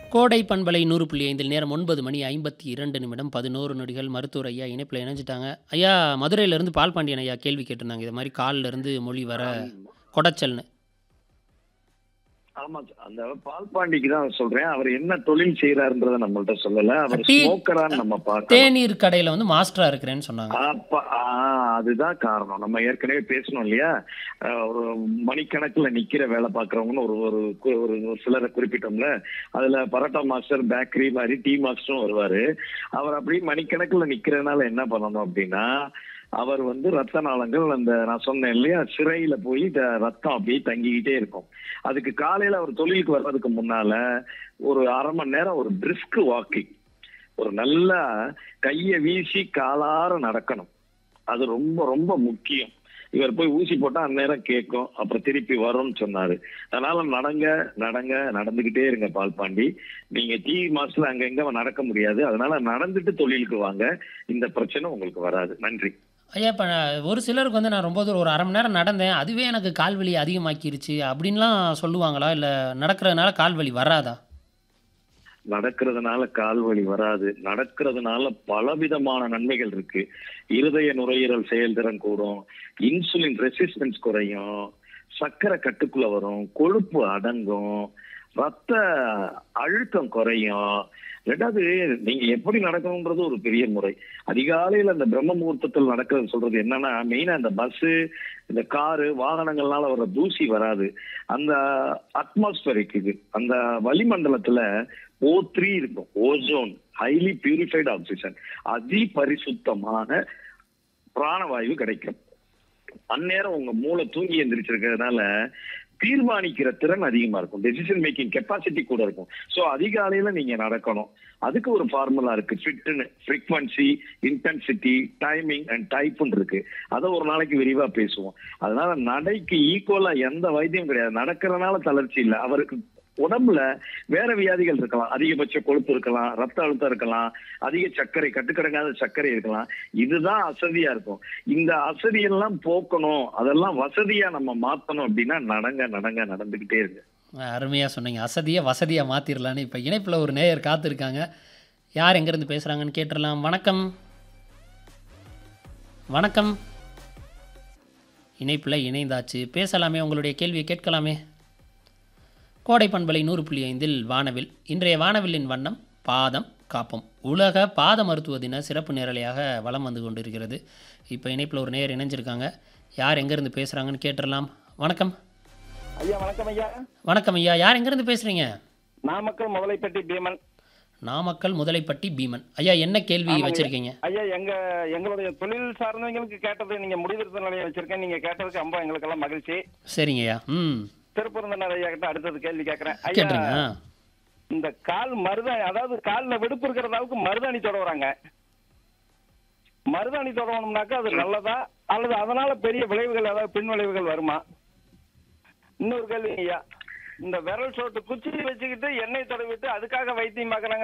கோடை பண்பலை நூறு புள்ளி ஐந்தில் நேரம் ஒன்பது மணி ஐம்பத்தி இரண்டு நிமிடம் பதினோரு நொடிகள் மருத்துவர் ஐயா இணைப்பில் இணைஞ்சிட்டாங்க ஐயா மதுரையிலேருந்து பால் பாண்டியன் ஐயா கேள்வி கேட்டிருந்தாங்க இது மாதிரி கால்ல இருந்து மொழி வர கொடைச்சல்னு ஆமா அந்த பால்பாண்டிக்கு தான் சொல்றேன் அவர் என்ன தொழில் செய்யறாருன்றத நம்மள்ட்ட சொல்லல அவர் டீ- ஸ்மோக்கரான்னு நம்ம பார்க்கணும் தேநீர் கடையில் வந்து மாஸ்டரா இருக்கிறேன்னு சொன்னாங்க அப்ப ஆ, அதுதான் காரணம் நம்ம ஏற்கனவே பேசணும் இல்லையா அஹ், ஒரு மணிக்கணக்குல நிக்கிற வேலை பாக்குறவங்கன்னு ஒரு ஒரு கு- ஒரு ஒரு சிலரை குறிப்பிட்டோம்ல அதுல பரோட்டா மாஸ்டர் பேக்கரி மாதிரி டீ மாஸ்டரும் வருவாரு அவர் அப்படியே மணிக்கணக்குல நிக்கிறதுனால என்ன பண்ணணும் அப்படின்னா அவர் வந்து ரத்த நாளங்கள் அந்த நான் சொன்னேன் இல்லையா சிறையில போய் த- ரத்தம் அப்படியே தங்கிக்கிட்டே இருக்கும் அதுக்கு காலையில அவர் தொழிலுக்கு வர்றதுக்கு முன்னால ஒரு அரை மணி நேரம் ஒரு பிரிஸ்க் வாக்கிங் ஒரு நல்ல கைய வீசி காலார நடக்கணும் அது ரொம்ப ரொம்ப முக்கியம் இவர் போய் ஊசி போட்டா அந்நேரம் கேட்கும் அப்புறம் திருப்பி வரும்னு சொன்னாரு அதனால நடங்க நடங்க நடந்துகிட்டே இருங்க பால்பாண்டி நீங்க டீ மாசத்துல அங்க எங்க நடக்க முடியாது அதனால நடந்துட்டு தொழிலுக்கு வாங்க இந்த பிரச்சனை உங்களுக்கு வராது நன்றி ஐயா இப்போ ஒரு சிலருக்கு வந்து நான் ரொம்ப தூரம் ஒரு அரை மணி நேரம் நடந்தேன் அதுவே எனக்கு கால் வலி அதிகமாக்கிருச்சு அப்படின்லாம் சொல்லுவாங்களா இல்லை நடக்கிறதுனால கால் வலி வராதா நடக்கிறதுனால கால் வலி வராது நடக்கிறதுனால பலவிதமான நன்மைகள் இருக்கு இருதய நுரையீரல் செயல்திறன் கூடும் இன்சுலின் ரெசிஸ்டன்ஸ் குறையும் சர்க்கரை கட்டுக்குள்ள வரும் கொழுப்பு அடங்கும் ரத்த அழுத்தம் குறையும் ரெண்டாவது நீங்க எப்படி நடக்கணும்ன்றது ஒரு பெரிய முறை அதிகாலையில அந்த பிரம்ம முகூர்த்தத்தில் நடக்கிறது சொல்றது என்னன்னா மெயினா இந்த பஸ் இந்த காரு வாகனங்கள்னால வர தூசி வராது அந்த அட்மாஸ்பரிக் இது அந்த வளிமண்டலத்துல ஓ த்ரீ இருக்கும் ஓசோன் ஹைலி பியூரிஃபைடு ஆக்சிஜன் அதி பரிசுத்தமான பிராணவாயு கிடைக்கும் அந்நேரம் உங்க மூளை தூங்கி எந்திரிச்சிருக்கிறதுனால தீர்மானிக்கிற திறன் அதிகமா இருக்கும் டெசிஷன் மேக்கிங் கெப்பாசிட்டி கூட இருக்கும் சோ அதிகாலையில நீங்க நடக்கணும் அதுக்கு ஒரு ஃபார்முலா இருக்கு ஃபிட்னு ஃப்ரீக்வன்சி இன்டென்சிட்டி டைமிங் அண்ட் டைப்னு இருக்கு அதை ஒரு நாளைக்கு விரிவா பேசுவோம் அதனால நடைக்கு ஈக்குவலா எந்த வைத்தியம் கிடையாது நடக்கிறதுனால தளர்ச்சி இல்லை அவருக்கு உடம்புல வேற வியாதிகள் இருக்கலாம் அதிகபட்ச கொழுப்பு இருக்கலாம் ரத்த அழுத்தம் இருக்கலாம் அதிக சர்க்கரை கட்டுக்கடங்காத சர்க்கரை இருக்கலாம் இதுதான் அசதியா இருக்கும் இந்த அசதியெல்லாம் போக்கணும் அதெல்லாம் வசதியா நம்ம மாத்தணும் அப்படின்னா நடங்க நடங்க நடந்துகிட்டே இருக்கு அருமையாக சொன்னீங்க அசதியை வசதியாக மாற்றிடலான்னு இப்போ இணைப்பில் ஒரு நேயர் காத்திருக்காங்க யார் எங்கேருந்து பேசுகிறாங்கன்னு கேட்டுடலாம் வணக்கம் வணக்கம் இணைப்பில் இணைந்தாச்சு பேசலாமே உங்களுடைய கேள்வியை கேட்கலாமே கோடை பண்பலை நூறு புள்ளி ஐந்தில் வானவில் இன்றைய வானவில்லின் வண்ணம் பாதம் காப்போம் உலக பாத மருத்துவ தின சிறப்பு நேரலையாக வலம் வந்து கொண்டிருக்கிறது இப்போ இணைப்பில் ஒரு நேயர் இணைஞ்சிருக்காங்க யார் எங்கேருந்து பேசுகிறாங்கன்னு கேட்டுடலாம் வணக்கம் ஐயா வணக்கம் ஐயா வணக்கம் ஐயா யார் எங்கேருந்து பேசுகிறீங்க நாமக்கல் முதலைப்பட்டி பீமன் நாமக்கல் முதலைப்பட்டி பீமன் ஐயா என்ன கேள்வி ஆமாங்க. வச்சிருக்கீங்க ஐயா எங்க எங்களுடைய தொழில் சார்ந்தவங்களுக்கு கேட்டது நீங்க முடிதிருத்த நிலையம் வச்சிருக்கேன் நீங்க கேட்டதுக்கு ரொம்ப எங்களுக்கெல்லாம் மகிழ்ச்சி சரிங்க ஐயா ம் திருப்பரந்தனர் ஐயா கிட்ட அடுத்தது கேள்வி கேட்கறேன் ஐயா கேட்டுருங்க ஆ. இந்த கால் மருதாணி அதாவது கால்ல வெடுப்பு இருக்கிற அளவுக்கு மருதாணி தொடவுறாங்க மருதாணி தொடவணும்னாக்கா அது நல்லதா அல்லது அதனால பெரிய விளைவுகள் ஏதாவது பின் விளைவுகள் வருமா இன்னொரு கேள்வி ஐயா இந்த விரல் சோட்டு குச்சி வச்சுக்கிட்டு எண்ணெய் தடவிட்டு அதுக்காக வைத்தியம் பார்க்கறாங்க